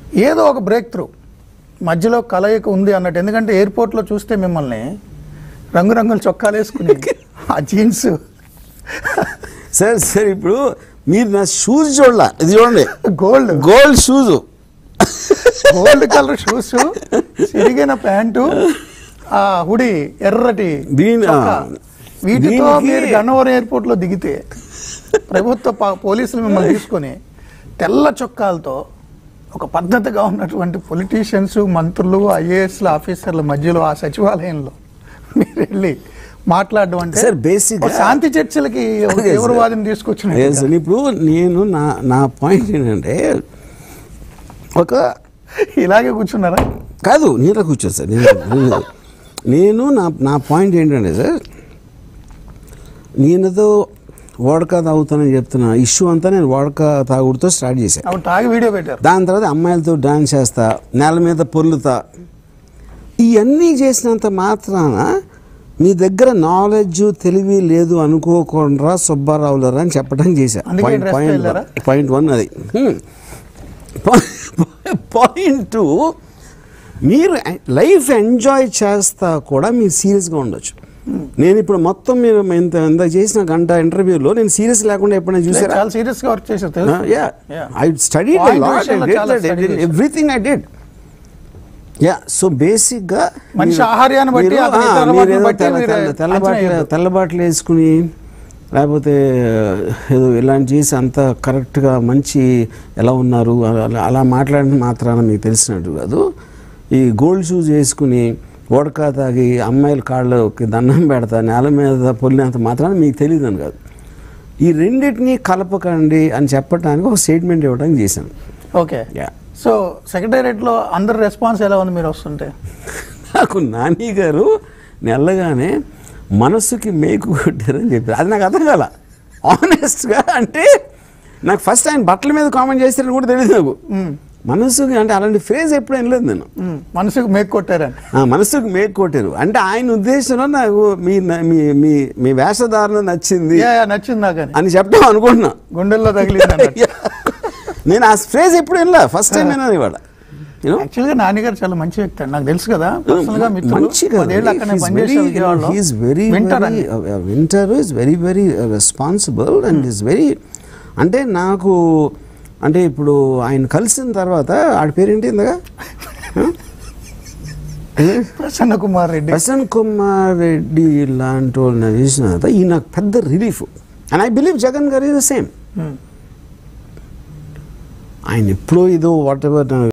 ఏదో ఒక break through మధ్యలో కలయిక ఉంది అన్నట్టు ఎందుకంటే ఎయిర్పోర్ట్లో చూస్తే మిమ్మల్ని రంగురంగుల చొక్కాలు వేసుకుని ఆ జీన్స్ సార్ సార్ ఇప్పుడు మీరు నా షూస్ చూడాల ఇది చూడండి gold gold shoes gold colour shoes సిరిగిన ప్యాంటు ఆ హుడి ఎర్రటి దీని- చొక్కా. ఆ, వీటితో దీనికి- మీరు గన్నవరం ఎయిర్పోర్ట్ లో దిగితే ప్రభుత్వ ప- పోలీసులు మిమ్మల్ని తీసుకొని తెల్ల చొక్కాలతో ఒక పద్ధతిగా ఉన్నటువంటి పొలిటీషియన్స్ మంత్రులు ఐఏఎస్ల ఆఫీసర్ల మధ్యలో ఆ సచివాలయంలో మీరు వెళ్ళి మాట్లాడడం అంటే సార్, basic ఒక గా- శాంతి చర్చలకి ఒక అదే సార్. తీవ్రవాదిని తీసుకొచ్చిన Yes, and ఇప్పుడు నేను నా నా పాయింట్ ఏంటంటే ఒక ఇలాగే కూర్చున్నారా కాదు నీళ్ళ కూర్చోదు సార్ నేను నేను- నేను నా నా పాయింట్ ఏంటంటే సార్ నేనేదో వాడక తాగుతానని చెప్తున్నా ఇష్యూ అంతా నేను వాడక తాగుడుతో స్టార్ట్ చేశాను అప్పుడు తాగి వీడియో పెట్టారు దాని తర్వాత అమ్మాయిలతో డాన్స్ చేస్తా నేల మీద పొర్లుతా ఇవన్నీ చేసినంత మాత్రాన మీ దగ్గర నాలెడ్జ్ తెలివి లేదు అనుకోకుండా సుబ్బారావులరా అని చెప్పడం చేశా అందుకే పాయింట్ dress పాయింట్ వెళ్ళారా? వన్ పాయింట్ వన్ అది పాయింట్ టూ మీరు లైఫ్ ఎంజాయ్ చేస్తా కూడా మీరు సీరియస్గా ఉండొచ్చు నేను ఇప్పుడు మొత్తం మీరు ఇంత ఇంత చేసిన గంట ఇంటర్వ్యూలో నేను సీరియస్ లేకుండా ఎప్పుడైనా చూసారా చాలా సీరియస్ గా వర్క్ చేశారు తెలుసు Uh, yeah. Yeah. I studied Point a lot. I విషయంలో did చాలా that. I study did చేశారు. everything I did. Yeah so basic గా మనిషి మీరు- ఆహార్యాన్ని బట్టి, మీరు, అతని ఆ, ఇతర మీరు అలవాట్లను ఏదో బట్టి తెల్ల- మీరు తెల్ల- అంచనా తెల్లబాట్లు వేయొద్దు. తెల్లబాట్లు వేసుకుని లేకపోతే ఏదో ఇలాంటి చేసి అంత కరెక్ట్గా మంచి ఎలా ఉన్నారు అలా అలా మాట్లాడిన మాత్రాన మీకు తెలిసినట్టు కాదు ఈ గోల్డ్ షూస్ వేసుకుని ఓడకా తాగి అమ్మాయిల కాళ్ళకి దండం పెడతా నేల మీద పొల్లినంత మాత్రాన మీకు తెలియదని కాదు ఈ రెండింటినీ కలపకండి అని చెప్పడానికి ఒక స్టేట్మెంట్ ఇవ్వడానికి చేశాను ఓకే యా సో సెక్రటేరియట్ లో అందరి రెస్పాన్స్ ఎలా ఉంది మీరు వస్తుంటే నాకు నాని గారు నెల్లగానే మనస్సుకి మేకు కొట్టారని చెప్పారు అది నాకు అర్థం కాల ఆనెస్ట్గా అంటే నాకు ఫస్ట్ ఆయన బట్టల మీద కామెంట్ చేస్తారని కూడా తెలియదు నాకు మనస్సుకి అంటే అలాంటి ఫ్రేజ్ ఎప్పుడు వినలేదు నేను మ్మ్. మనసుకు మేక్ కొట్టారని ఆ మనస్సుకి మేకు కొట్టారు అంటే ఆయన ఉద్దేశంలో నాకు మీ మీ మీ మీ వేషధారణ నచ్చింది యా, యా, నచ్చింది నాకు అని అని చెప్పడం అనుకుంటున్నా గుండెల్లో తగిలింది అన్నట్టు. నేను ఆ ఫ్రేజ్ ఎప్పుడు వినలే ఫస్ట్ టైం విన్నాను ఇవాళ యూనో యాక్చువల్గా నాన్నగారు చాలా మంచి వ్యక్తి అండి నాకు తెలుసు కదా పర్సనల్ గా మిత్రులు మంచిగా పదేళ్ళు అక్కడనే పనిచేసారు విజయవాడలో హీస్ వెరీ వింటర్ అని winter is very very responsible and is very అంటే నాకు అంటే ఇప్పుడు ఆయన కలిసిన తర్వాత ఆడి పేరేంటి ఇందగా ప్రసన్న కుమార్ రెడ్డి ప్రసన్ కుమార్ రెడ్డి లాంటి వాళ్ళని చూసిన తర్వాత ఈ నాకు పెద్ద relief and I believe Jagan గారు ఇస్ ద సేమ్ మ్మ్. ఆయన ఎప్పుడో ఇదో వాట్ ఎవర్